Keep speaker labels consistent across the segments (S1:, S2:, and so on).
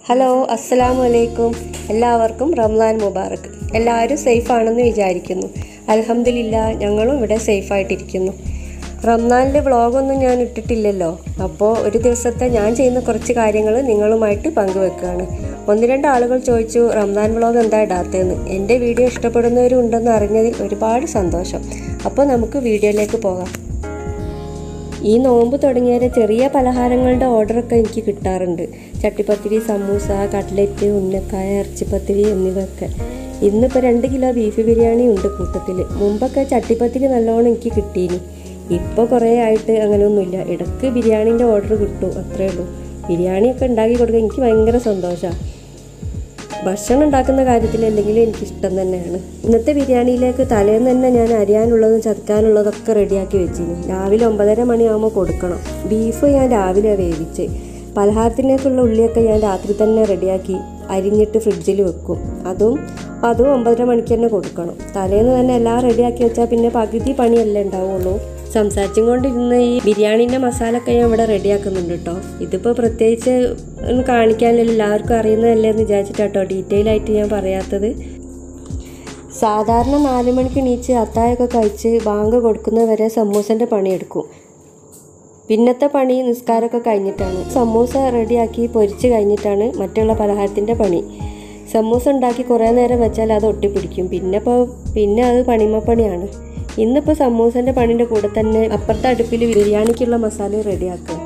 S1: hello അസ്സലാമു അലൈക്കും എല്ലാവർക്കും റംസാൻ മുബാറക്ക് എല്ലാവരും സേഫ് ആണെന്ന് വിചാരിക്കുന്നു അൽഹംദുലില്ല ഞങ്ങളും ഇവിടെ സേഫായിട്ടിരിക്കുന്നു റംസാനിലെ വ്ളോഗൊന്നും ഞാൻ ഇട്ടിട്ടില്ലല്ലോ അപ്പോൾ ഒരു ദിവസത്തെ ഞാൻ ചെയ്യുന്ന കുറച്ച് കാര്യങ്ങൾ നിങ്ങളുമായിട്ട് പങ്കുവെക്കുകയാണ് ഒന്ന് രണ്ട് ആളുകൾ ചോദിച്ചു റംസാൻ വ്ളോഗ് എന്താ ഇടാത്തതെന്ന് എൻ്റെ വീഡിയോ ഇഷ്ടപ്പെടുന്നവരും ഉണ്ടെന്ന് അറിഞ്ഞതിൽ ഒരുപാട് സന്തോഷം അപ്പോൾ നമുക്ക് വീഡിയോയിലേക്ക് പോകാം ഈ നോമ്പ് തുടങ്ങിയാൽ ചെറിയ പലഹാരങ്ങളുടെ ഓർഡറൊക്കെ എനിക്ക് കിട്ടാറുണ്ട് ചട്ടിപ്പത്തിരി സമൂസ കട്ട്ലറ്റ് ഉന്നക്കായ ഇറച്ചിപ്പത്തിരി എന്നിവയൊക്കെ ഇന്നിപ്പോൾ രണ്ട് കിലോ ബീഫ് ബിരിയാണി ഉണ്ട് കൂട്ടത്തിൽ മുമ്പൊക്കെ ചട്ടിപ്പത്തിരി നല്ലോണം എനിക്ക് കിട്ടീനി ഇപ്പോൾ കുറേ ആയിട്ട് അങ്ങനെയൊന്നുമില്ല ഇടയ്ക്ക് ബിരിയാണീൻ്റെ ഓർഡർ കിട്ടും അത്രേ ഉള്ളൂ ബിരിയാണിയൊക്കെ ഉണ്ടാക്കി കൊടുക്കാൻ എനിക്ക് ഭയങ്കര സന്തോഷമാണ് ഭക്ഷണം ഉണ്ടാക്കുന്ന കാര്യത്തിൽ അല്ലെങ്കിൽ എനിക്കിഷ്ടം തന്നെയാണ് ഇന്നത്തെ ബിരിയാണിയിലേക്ക് തലേന്ന് തന്നെ ഞാൻ അരിയാനുള്ളതും ചതക്കാനുള്ളതൊക്കെ റെഡിയാക്കി വെച്ചിരുന്നു രാവിലെ ഒമ്പതര മണിയാകുമ്പോൾ കൊടുക്കണം ബീഫ് ഞാൻ രാവിലെ വേവിച്ച് പലഹാരത്തിനേക്കുള്ള ഉള്ളിയൊക്കെ ഞാൻ രാത്രി തന്നെ റെഡിയാക്കി അരിഞ്ഞിട്ട് ഫ്രിഡ്ജിൽ വെക്കും അതും അതും ഒമ്പതര മണിക്ക് തന്നെ കൊടുക്കണം തലേന്ന് തന്നെ എല്ലാം റെഡിയാക്കി വെച്ചാൽ പിന്നെ പകുതി പണിയല്ലേ ഉണ്ടാവുള്ളൂ സംസാരിച്ചും കൊണ്ടിരുന്ന ഈ ബിരിയാണീൻ്റെ മസാലയൊക്കെ ഞാൻ ഇവിടെ റെഡിയാക്കുന്നുണ്ട് കേട്ടോ ഇതിപ്പോൾ പ്രത്യേകിച്ച് ഒന്ന് കാണിക്കാനല്ലോ എല്ലാവർക്കും അറിയുന്നതല്ലേ എന്ന് വിചാരിച്ചിട്ടാട്ടോ ഡീറ്റെയിൽ ആയിട്ട് ഞാൻ പറയാത്തത് സാധാരണ നാല് മണിക്ക് എണീച്ച് അത്തായൊക്കെ കഴിച്ച് ബാങ്ക് കൊടുക്കുന്നവരെ സമൂസൻ്റെ പണിയെടുക്കും പിന്നത്തെ പണി നിസ്കാരമൊക്കെ കഴിഞ്ഞിട്ടാണ് സമൂസ റെഡിയാക്കി പൊരിച്ച് കഴിഞ്ഞിട്ടാണ് മറ്റുള്ള പലഹാരത്തിൻ്റെ പണി സമൂസ ഉണ്ടാക്കി കുറേ നേരം വെച്ചാൽ അത് ഒട്ടിപ്പിടിക്കും പിന്നെ ഇപ്പോൾ പിന്നെ അത് പണിമപ്പണിയാണ് ഇന്നിപ്പോൾ സമൂസൻ്റെ പണിൻ്റെ കൂടെ തന്നെ അപ്പുറത്തെ അടുപ്പിൽ ബിരിയാണിക്കുള്ള മസാല റെഡിയാക്കുക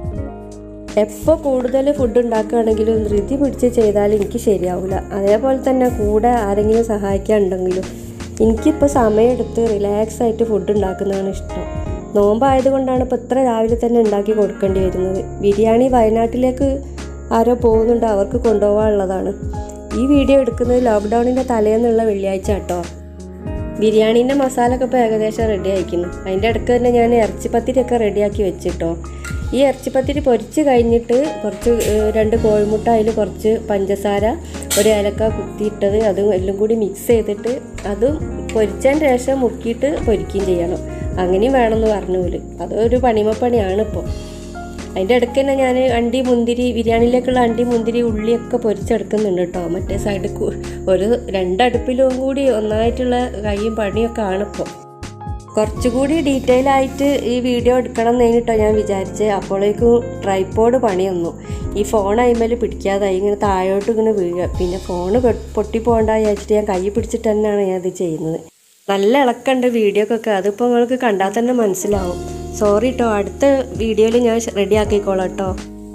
S1: എപ്പോൾ കൂടുതൽ ഫുഡ് ഉണ്ടാക്കുകയാണെങ്കിലും ധൃതി പിടിച്ച് ചെയ്താൽ എനിക്ക് ശരിയാവില്ല അതേപോലെ തന്നെ കൂടെ ആരെങ്കിലും സഹായിക്കാനുണ്ടെങ്കിലും എനിക്കിപ്പോൾ സമയമെടുത്ത് റിലാക്സ് ആയിട്ട് ഫുഡ് ഉണ്ടാക്കുന്നതാണ് ഇഷ്ടം നോമ്പായതുകൊണ്ടാണ് ഇപ്പോൾ ഇത്ര രാവിലെ തന്നെ ഉണ്ടാക്കി കൊടുക്കേണ്ടി വരുന്നത് ബിരിയാണി വയനാട്ടിലേക്ക് ആരോ പോകുന്നുണ്ട് അവർക്ക് കൊണ്ടുപോകാനുള്ളതാണ് ഈ വീഡിയോ എടുക്കുന്നത് ലോക്ക്ഡൗണിൻ്റെ തലേന്നുള്ള വെള്ളിയാഴ്ച കേട്ടോ ബിരിയാണീൻ്റെ മസാല ഒക്കെ ഇപ്പോൾ ഏകദേശം റെഡി ആയിരിക്കുന്നു അതിൻ്റെ ഇടയ്ക്ക് തന്നെ ഞാൻ ഇറച്ചിപ്പത്തിരിയൊക്കെ റെഡിയാക്കി വെച്ചിട്ടോ ഈ ഇറച്ചിപ്പത്തിരി പൊരിച്ച് കഴിഞ്ഞിട്ട് കുറച്ച് ഏഹ്, രണ്ട് കോഴിമുട്ട അതിൽ കുറച്ച് പഞ്ചസാര ഒരു ഏലക്ക കുത്തിയിട്ടത് അതും എല്ലാം കൂടി മിക്സ് ചെയ്തിട്ട് അതും പൊരിച്ചതിന് ശേഷം മുക്കിയിട്ട് പൊരിക്കുകയും ചെയ്യണം അങ്ങനെയും വേണമെന്ന് പറഞ്ഞു പോലും അതൊരു പണിമപ്പണിയാണ് ഇപ്പോൾ അതിൻ്റെ ഇടയ്ക്ക് തന്നെ ഞാൻ അണ്ടി മുന്തിരി ബിരിയാണിയിലേക്കുള്ള അണ്ടി മുന്തിരി ഉള്ളിയൊക്കെ പൊരിച്ചെടുക്കുന്നുണ്ട് കേട്ടോ മറ്റേ സൈഡിൽ ഒരു രണ്ടടുപ്പിലും കൂടി ഒന്നായിട്ടുള്ള കൈയും പണിയൊക്കെ ആണിപ്പോൾ കുറച്ചുകൂടി ഡീറ്റെയിൽ ആയിട്ട് ഈ വീഡിയോ എടുക്കണം എന്നേനിട്ടോ ഞാൻ വിചാരിച്ചത് അപ്പോഴേക്കും ട്രൈപ്പോഡ് പണി വന്നു ഈ ഫോൺ അയിമേൽ പിടിക്കാതായി ഇങ്ങനെ താഴോട്ട് ഇങ്ങനെ വീഴുക പിന്നെ ഫോണ് പൊട്ടിപ്പോണ്ട വിചാരിച്ചിട്ട് ഞാൻ കൈ പിടിച്ചിട്ട് തന്നെയാണ് ഞാൻ ഇത് ചെയ്യുന്നത് നല്ല ഇളക്കമുണ്ട് വീഡിയോക്കൊക്കെ അതിപ്പോൾ നിങ്ങൾക്ക് കണ്ടാൽ തന്നെ മനസ്സിലാവും സോറി കേട്ടോ അടുത്ത വീഡിയോയിൽ ഞാൻ റെഡി ആക്കിക്കോളാം കേട്ടോ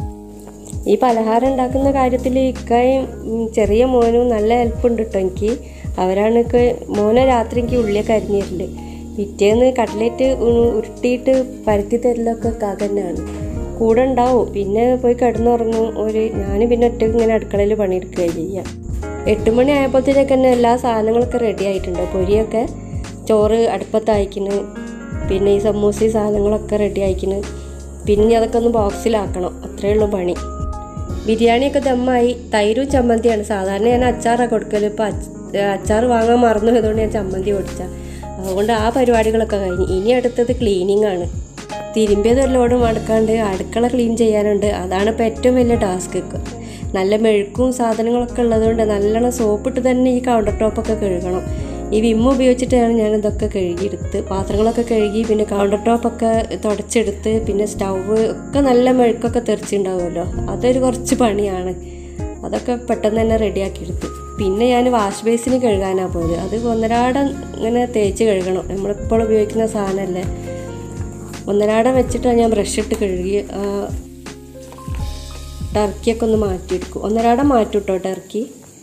S1: ഈ പലഹാരം ഉണ്ടാക്കുന്ന കാര്യത്തിൽ ഇക്കായും ഉം, ചെറിയ മോനും നല്ല ഹെൽപ്പ് ഉണ്ട് കേട്ടോ എനിക്ക് അവരാണ് ഒക്കെ മോനെ രാത്രി എനിക്ക് ഉള്ളിയൊക്കെ അരിഞ്ഞു തരല് പിറ്റേന്ന് കട്ട്ലേറ്റ് ഉ- ഉരുട്ടിയിട്ട് പരത്തി തരലൊക്കെ കാക്ക തന്നെയാണ് കൂടെ ഉണ്ടാവും പിന്നെ പോയി കിടന്നുറങ്ങും ഒരു ഞാൻ പിന്നെ ഒറ്റയ്ക്ക് ഇങ്ങനെ അടുക്കളയിൽ പണിയെടുക്കുകയാണ് ചെയ്യുക എട്ട് മണി ആയപ്പോഴത്തേക്ക് തന്നെ എല്ലാ സാധനങ്ങളൊക്കെ റെഡി ആയിട്ടുണ്ട് പൊരിയൊക്കെ ചോറ് അടുപ്പത്ത് അയക്കുന്നു പിന്നെ ഈ സമൂസ സാധനങ്ങളൊക്കെ റെഡി ആയിക്കുന്നു പിന്നെ അതൊക്കെ ഒന്ന് ബോക്സിലാക്കണം അത്രയേ ഉള്ളൂ പണി ബിരിയാണിയൊക്കെ ദമ്മായി തൈരും ചമ്മന്തിയാണ് സാധാരണ ഞാൻ അച്ചാറാണ് കൊടുക്കൽ ഇപ്പോൾ അച്ചാർ വാങ്ങാൻ മറന്നു പോയതുകൊണ്ട് ഞാൻ ചമ്മന്തി ഓടിച്ച അതുകൊണ്ട് ആ പരിപാടികളൊക്കെ കഴിഞ്ഞു ഇനി അടുത്തത് ക്ലീനിങ് ആണ് തിരുമ്പിയത് ഒരു ലോഡ് മടക്കാണ്ട് അടുക്കള ക്ലീൻ ചെയ്യാനുണ്ട് അതാണ് ഇപ്പോൾ ഏറ്റവും വലിയ ടാസ്ക് നല്ല മെഴുക്കും സാധനങ്ങളൊക്കെ ഉള്ളതുകൊണ്ട് നല്ലോണം സോപ്പിട്ട് തന്നെ ഈ കൗണ്ടർ ടോപ്പൊക്കെ കഴുകണം ഈ വിമ്മ ഉപയോഗിച്ചിട്ടാണ് ഞാൻ ഇതൊക്കെ കഴുകിയെടുത്ത് പാത്രങ്ങളൊക്കെ കഴുകി പിന്നെ കൗണ്ടർ ടോപ്പൊക്കെ തുടച്ചെടുത്ത് പിന്നെ സ്റ്റൗവ് ഒക്കെ നല്ല മെഴുക്കൊക്കെ തെറിച്ചിട്ടുണ്ടാവുമല്ലോ അതൊരു കുറച്ച് പണിയാണ് അതൊക്കെ പെട്ടെന്ന് തന്നെ റെഡിയാക്കിയെടുത്തു പിന്നെ ഞാൻ വാഷ് ബേസിന് കഴുകാനാണ് പോയത് അത് ഒന്നരാടം ഇങ്ങനെ തേച്ച് കഴുകണം നമ്മളിപ്പോൾ ഉപയോഗിക്കുന്ന സാധനമല്ലേ ഒന്നരാടം വെച്ചിട്ടാണ് ഞാൻ ബ്രഷ് ഇട്ട് കഴുകി ആ, ടർക്കിയൊക്കെ ഒന്ന് മാറ്റിയെടുക്കും ഒന്നരാടം മാറ്റും കേട്ടോ ടർക്കി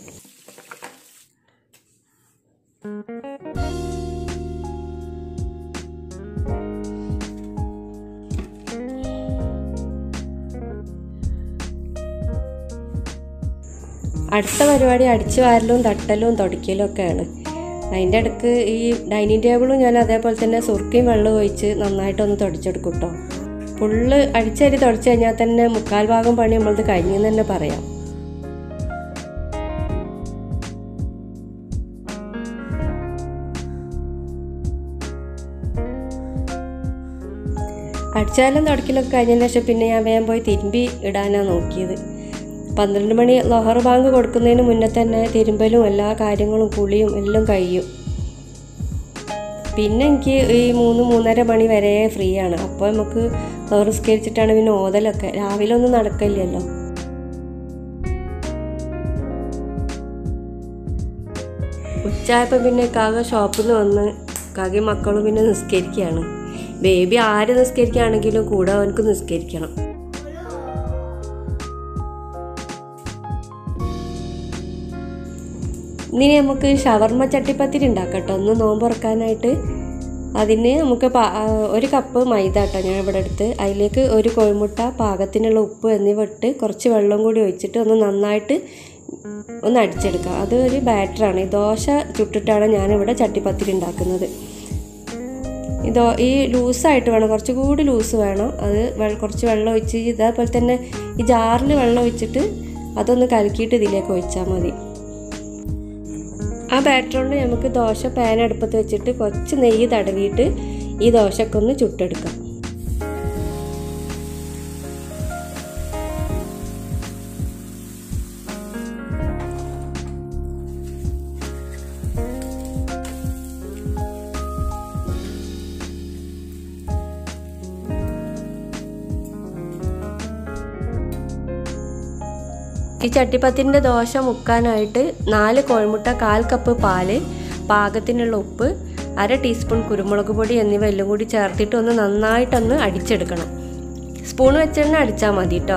S1: അടുത്ത പരിപാടി അടിച്ചു വാരലും തട്ടലും തുടയ്ക്കലും ഒക്കെയാണ് അതിൻ്റെ ഇടയ്ക്ക് ഈ ഡൈനിങ് ടേബിളും ഞാൻ അതേപോലെ തന്നെ സുർക്കയും വെള്ളം ഒഴിച്ച് നന്നായിട്ടൊന്ന് തുടച്ചെടുക്കും കേട്ടോ ഫുള്ള് അടിച്ചരി തുടച്ചു കഴിഞ്ഞാൽ തന്നെ മുക്കാൽ ഭാഗം പണി നമ്മളത് കഴിഞ്ഞെന്ന് തന്നെ പറയാം അടിച്ചാലും തുടക്കലൊക്കെ കഴിഞ്ഞതിന് ശേഷം പിന്നെ ഞാൻ വേഗം പോയി തിരുമ്പി ഇടാനാണ് നോക്കിയത് പന്ത്രണ്ട് മണി ലഹർ ബാങ്ക് കൊടുക്കുന്നതിന് മുന്നേ തന്നെ തിരുമ്പലും എല്ലാ കാര്യങ്ങളും കുളിയും എല്ലാം കഴിയും പിന്നെ എനിക്ക് ഈ മൂന്ന് മൂന്നര മണി വരെ ഫ്രീ ആണ് അപ്പോൾ നമുക്ക് റിസ്കരിച്ചിട്ടാണ് പിന്നെ ഓതലൊക്കെ രാവിലെ ഒന്നും നടക്കില്ലല്ലോ ഉച്ചയായപ്പോൾ പിന്നെ കാക ഷോപ്പിൽ നിന്ന് വന്ന് കാകയും മക്കളും പിന്നെ നിസ്കരിക്കുകയാണ് ബേബി ആര് നിസ്കരിക്കുകയാണെങ്കിലും കൂടെ അവനക്ക് നിസ്കരിക്കണം ഇനി നമുക്ക് ഷവർമ്മ ചട്ടിപ്പത്തിരി ഉണ്ടാക്കാം കേട്ടോ ഒന്ന് നോമ്പ് തുറക്കാനായിട്ട് അതിന് നമുക്ക് പാ- ആ, ഒരു കപ്പ് മൈദ കേട്ടോ ഞാൻ ഇവിടെ എടുത്ത് അതിലേക്ക് ഒരു കോഴിമുട്ട പാകത്തിനുള്ള ഉപ്പ് എന്നിവ ഇട്ട് കുറച്ച് വെള്ളം കൂടി ഒഴിച്ചിട്ട് ഒന്ന് നന്നായിട്ട് ഒന്ന് അടിച്ചെടുക്കാം അത് ഒരു ബാറ്ററാണ് ഈ ദോശ ചുട്ടിട്ടാണ് ഞാനിവിടെ ചട്ടിപ്പത്തിരി ഉണ്ടാക്കുന്നത് ഇതോ ഈ ലൂസായിട്ട് വേണം കുറച്ചുകൂടി ലൂസ് വേണം അത് വെ- കുറച്ച് വെള്ളം ഒഴിച്ച് ഇതേപോലെ തന്നെ ഈ ജാറിൽ വെള്ളം ഒഴിച്ചിട്ട് അതൊന്ന് കലക്കിയിട്ട് ഇതിലേക്ക് ഒഴിച്ചാൽ മതി ആ ബാറ്റർ കൊണ്ട് നമുക്ക് ദോശ പാൻ അടുപ്പത്ത് വെച്ചിട്ട് കുറച്ച് നെയ്യ് തടവിയിട്ട് ഈ ദോശക്കൊന്ന് ചുട്ടെടുക്കാം ഈ ചട്ടിപ്പത്തിൻ്റെ ദോശ മുക്കാനായിട്ട് നാല് കോഴിമുട്ട കാൽ കപ്പ് പാല് പാകത്തിനുള്ള ഉപ്പ് അര ടീസ്പൂൺ കുരുമുളക് പൊടി എന്നിവ എല്ലാം കൂടി ചേർത്തിട്ട് ഒന്ന് നന്നായിട്ടൊന്ന് അടിച്ചെടുക്കണം സ്പൂൺ വെച്ച് തന്നെ അടിച്ചാൽ മതി കേട്ടോ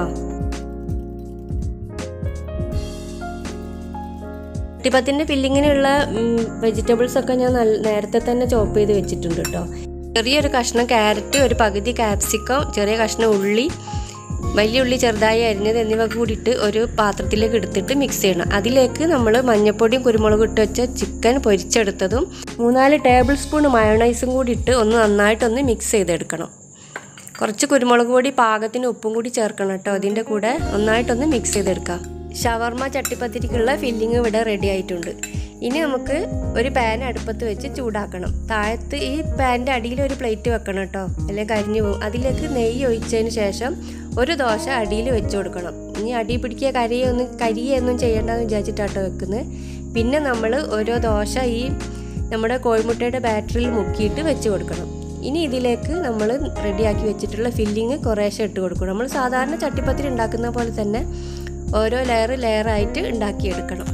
S1: ചട്ടിപ്പത്തിൻ്റെ ഫില്ലിങ്ങിനുള്ള വെജിറ്റബിൾസ് ഒക്കെ ഞാൻ നല്ല നേരത്തെ തന്നെ ചോപ്പ് ചെയ്ത് വെച്ചിട്ടുണ്ട് കേട്ടോ ചെറിയൊരു കഷ്ണം ക്യാരറ്റ് ഒരു പകുതി ക്യാപ്സിക്കം ചെറിയ കഷ്ണം ഉള്ളി വലിയ ഉള്ളി ചെറുതായി അരിഞ്ഞത് എന്നിവ കൂടിയിട്ട് ഒരു പാത്രത്തിലേക്ക് എടുത്തിട്ട് മിക്സ് ചെയ്യണം അതിലേക്ക് നമ്മൾ മഞ്ഞൾപ്പൊടിയും കുരുമുളകും ഇട്ട് വെച്ച ചിക്കൻ പൊരിച്ചെടുത്തതും മൂന്നാല് ടേബിൾ സ്പൂൺ മയോണൈസും കൂടി ഇട്ട് ഒന്ന് നന്നായിട്ടൊന്ന് മിക്സ് ചെയ്തെടുക്കണം കുറച്ച് കുരുമുളക് പൊടി പാകത്തിന് ഉപ്പും കൂടി ചേർക്കണം കേട്ടോ അതിൻ്റെ കൂടെ നന്നായിട്ടൊന്ന് മിക്സ് ചെയ്തെടുക്കാം ഷവർമ്മ ചട്ടിപ്പത്തിരിക്കുള്ള ഫില്ലിങ് ഇവിടെ റെഡി ആയിട്ടുണ്ട് ഇനി നമുക്ക് ഒരു പാൻ അടുപ്പത്ത് വെച്ച് ചൂടാക്കണം താഴത്ത് ഈ പാൻ്റെ അടിയിൽ ഒരു പ്ലേറ്റ് വെക്കണം കേട്ടോ അല്ലെങ്കിൽ കരിഞ്ഞു പോകും അതിലേക്ക് നെയ്യ് ഒഴിച്ചതിന് ശേഷം ഒരു ദോശ അടിയിൽ വെച്ച് കൊടുക്കണം ഇനി അടി പിടിക്കുക കരിയൊന്നും കരിയൊന്നും ചെയ്യേണ്ടെന്ന് വിചാരിച്ചിട്ടാട്ടോ വെക്കുന്നത് പിന്നെ നമ്മൾ ഓരോ ദോശ ഈ നമ്മുടെ കോഴിമുട്ടയുടെ ബാറ്ററിയിൽ മുക്കിയിട്ട് വെച്ച് കൊടുക്കണം ഇനി ഇതിലേക്ക് നമ്മൾ റെഡിയാക്കി വെച്ചിട്ടുള്ള ഫില്ലിങ് കുറേശ്ശെ ഇട്ട് കൊടുക്കണം നമ്മൾ സാധാരണ ചട്ടിപ്പത്തിരി ഉണ്ടാക്കുന്ന പോലെ തന്നെ ഓരോ ലെയർ ലെയറായിട്ട് ഉണ്ടാക്കിയെടുക്കണം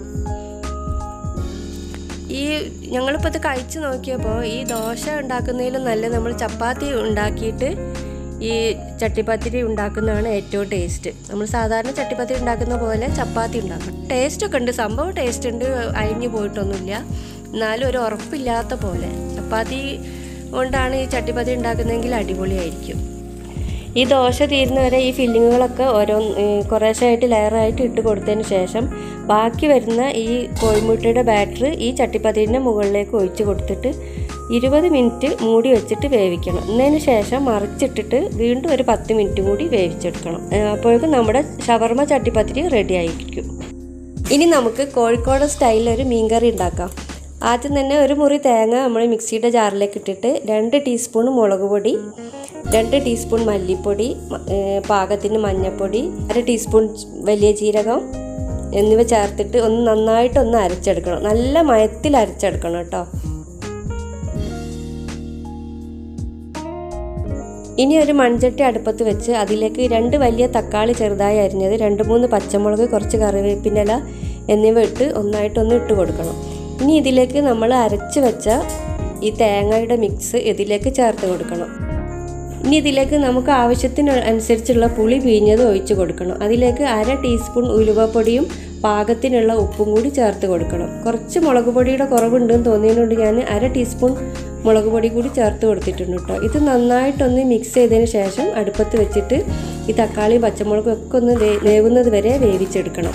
S1: ഈ ഞങ്ങളിപ്പോൾ ഇത് കഴിച്ച് നോക്കിയപ്പോൾ ഈ ദോശ ഉണ്ടാക്കുന്നതിലും നല്ല നമ്മൾ ചപ്പാത്തി ഉണ്ടാക്കിയിട്ട് ഈ ചട്ടിപ്പത്തിരി ഉണ്ടാക്കുന്നതാണ് ഏറ്റവും ടേസ്റ്റ് നമ്മൾ സാധാരണ ചട്ടിപ്പത്തിരി ഉണ്ടാക്കുന്ന പോലെ ചപ്പാത്തി ഉണ്ടാക്കണം ടേസ്റ്റ് ഒക്കെ ഉണ്ട് സംഭവം ടേസ്റ്റ് ഉണ്ട് അഴിഞ്ഞു പോയിട്ടൊന്നുമില്ല എന്നാലും ഒരു ഉറപ്പില്ലാത്ത പോലെ ചപ്പാത്തി കൊണ്ടാണ് ഈ ചട്ടിപ്പത്തിരി ഉണ്ടാക്കുന്നതെങ്കിൽ അടിപൊളിയായിരിക്കും ഈ ദോശ തീരുന്നവരെ ഈ ഫില്ലിങ്ങുകളൊക്കെ ഓരോ കുറേശ്ശായിട്ട് ലെയറായിട്ട് ഇട്ട് കൊടുത്തതിന് ശേഷം ബാക്കി വരുന്ന ഈ കോഴിമുട്ടയുടെ ബാറ്റർ ഈ ചട്ടിപ്പത്തിരിൻ്റെ മുകളിലേക്ക് ഒഴിച്ച് കൊടുത്തിട്ട് ഇരുപത് മിനിറ്റ് മൂടി വെച്ചിട്ട് വേവിക്കണം എന്നതിന് ശേഷം മറിച്ചിട്ടിട്ട് വീണ്ടും ഒരു പത്ത് മിനിറ്റ് കൂടി വേവിച്ചെടുക്കണം ഏ, അപ്പോഴേക്കും നമ്മുടെ ഷവർമ്മ ചട്ടിപ്പത്തിരി റെഡി ആയിരിക്കും ഇനി നമുക്ക് കോഴിക്കോട് സ്റ്റൈലിൽ ഒരു മീൻകറി ഉണ്ടാക്കാം ആദ്യം തന്നെ ഒരു മുറി തേങ്ങ നമ്മൾ മിക്സിയുടെ ജാറിലേക്ക് ഇട്ടിട്ട് രണ്ട് ടീസ്പൂൺ മുളക് പൊടി രണ്ട് ടീസ്പൂൺ മല്ലിപ്പൊടി മ- ഏ, പാകത്തിന് മഞ്ഞൾപ്പൊടി അര ടീസ്പൂൺ വലിയ ജീരകം എന്നിവ ചേർത്തിട്ട് ഒന്ന് നന്നായിട്ടൊന്ന് അരച്ചെടുക്കണം നല്ല മയത്തിൽ അരച്ചെടുക്കണം കേട്ടോ ഇനി ഒരു മൺചട്ടി അടുപ്പത്ത് വെച്ച് അതിലേക്ക് രണ്ട് വലിയ തക്കാളി ചെറുതായി അരിഞ്ഞത് രണ്ട് മൂന്ന് പച്ചമുളക് കുറച്ച് കറിവേപ്പിൻ്റെ ഇല എന്നിവ ഇട്ട് ഒന്നായിട്ടൊന്ന് ഇട്ട് കൊടുക്കണം ഇനി ഇതിലേക്ക് നമ്മൾ അരച്ച് വെച്ച ഈ തേങ്ങയുടെ മിക്സ് ഇതിലേക്ക് ചേർത്ത് കൊടുക്കണം ഇനി ഇതിലേക്ക് നമുക്ക് ആവശ്യത്തിന് അനുസരിച്ചുള്ള പുളി പിഴിഞ്ഞത് ഒഴിച്ച് കൊടുക്കണം അതിലേക്ക് അര ടീസ്പൂൺ ഉലുവപ്പൊടിയും പാകത്തിനുള്ള ഉപ്പും കൂടി ചേർത്ത് കൊടുക്കണം കുറച്ച് മുളക് പൊടിയുടെ കുറവുണ്ടെന്ന് തോന്നിയതുകൊണ്ട് ഞാൻ അര ടീസ്പൂൺ മുളക് പൊടി കൂടി ചേർത്ത് കൊടുത്തിട്ടുണ്ട് കേട്ടോ ഇത് നന്നായിട്ടൊന്ന് മിക്സ് ചെയ്തതിന് ശേഷം അടുപ്പത്ത് വെച്ചിട്ട് ഈ തക്കാളിയും പച്ചമുളകും ഒക്കെ ഒന്ന് വേ- വേവുന്നത് വരെ വേവിച്ചെടുക്കണം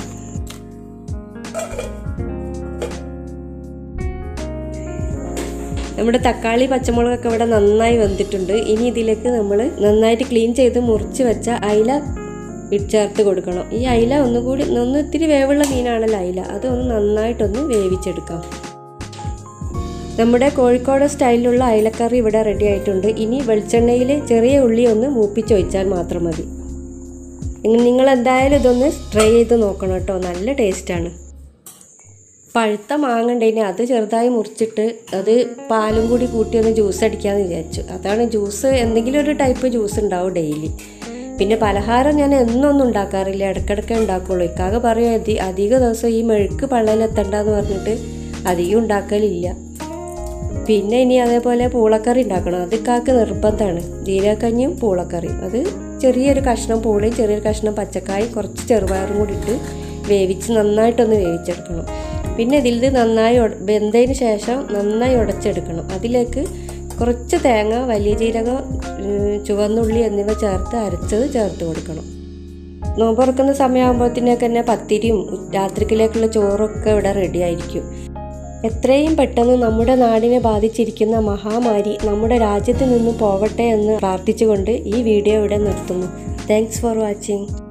S1: നമ്മുടെ തക്കാളി പച്ചമുളകൊക്കെ ഇവിടെ നന്നായി വെന്തിട്ടുണ്ട് ഇനി ഇതിലേക്ക് നമ്മൾ നന്നായിട്ട് ക്ലീൻ ചെയ്ത് മുറിച്ച് വെച്ച അയില ഇട്ട് ചേർത്ത് കൊടുക്കണം ഈ അയില ഒന്നുകൂടി ഒന്ന് ഇത്തിരി വേവുള്ള മീനാണല്ലോ അയില അത് ഒന്ന് നന്നായിട്ടൊന്ന് വേവിച്ചെടുക്കാം നമ്മുടെ കോഴിക്കോട് സ്റ്റൈലിലുള്ള അയിലക്കറി ഇവിടെ റെഡി ആയിട്ടുണ്ട് ഇനി വെളിച്ചെണ്ണയിൽ ചെറിയ ഉള്ളി ഒന്ന് മൂപ്പിച്ചൊഴിച്ചാൽ മാത്രം മതി നിങ്ങൾ എന്തായാലും ഇതൊന്ന് ട്രൈ ചെയ്ത് നോക്കണം കേട്ടോ നല്ല ടേസ്റ്റാണ് പഴുത്ത മാങ്ങ ഉണ്ടെങ്കിൽ അത് ചെറുതായി മുറിച്ചിട്ട് അത് പാലും കൂടി കൂട്ടി ഒന്ന് ജ്യൂസ് അടിക്കാമെന്ന് വിചാരിച്ചു അതാണ് ജ്യൂസ് എന്തെങ്കിലും ഒരു ടൈപ്പ് ജ്യൂസ് ഉണ്ടാവും ഡെയിലി പിന്നെ പലഹാരം ഞാൻ എന്നൊന്നും ഉണ്ടാക്കാറില്ല ഇടയ്ക്കിടയ്ക്ക് ഉണ്ടാക്കുള്ളൂ ഇക്കാകെ പറയും അധി അധിക ദിവസം ഈ മെഴുക്ക് പള്ളയിലെത്തണ്ടെന്ന് പറഞ്ഞിട്ട് അധികം ഉണ്ടാക്കലില്ല പിന്നെ ഇനി അതേപോലെ പൂളക്കറി ഉണ്ടാക്കണം അത് ഇക്കാക്ക് നിർബന്ധമാണ് ജീരകക്കഞ്ഞിയും പൂളക്കറിയും അത് ചെറിയൊരു കഷ്ണം പൂളയും ചെറിയൊരു കഷ്ണം പച്ചക്കായും കുറച്ച് ചെറുപയറും കൂടി ഇട്ട് വേവിച്ച് നന്നായിട്ടൊന്ന് വേവിച്ചെടുക്കണം പിന്നെ ഇതിൽ ഇത് നന്നായി ഉട- വെന്തതിന് ശേഷം നന്നായി ഉടച്ചെടുക്കണം അതിലേക്ക് കുറച്ച് തേങ്ങ വലിയ ജീരകം ഉം, ചുവന്നുള്ളി എന്നിവ ചേർത്ത് അരച്ചത് ചേർത്ത് കൊടുക്കണം നോമ്പ് തുറക്കുന്ന സമയമാകുമ്പോഴത്തേനൊക്കെ തന്നെ പത്തിരിയും രാത്രിക്കിലേക്കുള്ള ചോറൊക്കെ ഇവിടെ റെഡി ആയിരിക്കും എത്രയും പെട്ടെന്ന് നമ്മുടെ നാടിനെ ബാധിച്ചിരിക്കുന്ന മഹാമാരി നമ്മുടെ രാജ്യത്ത് നിന്ന് പോകട്ടെ എന്ന് പ്രാർത്ഥിച്ചുകൊണ്ട് ഈ വീഡിയോ ഇവിടെ നിർത്തുന്നു താങ്ക്സ് ഫോർ വാച്ചിങ്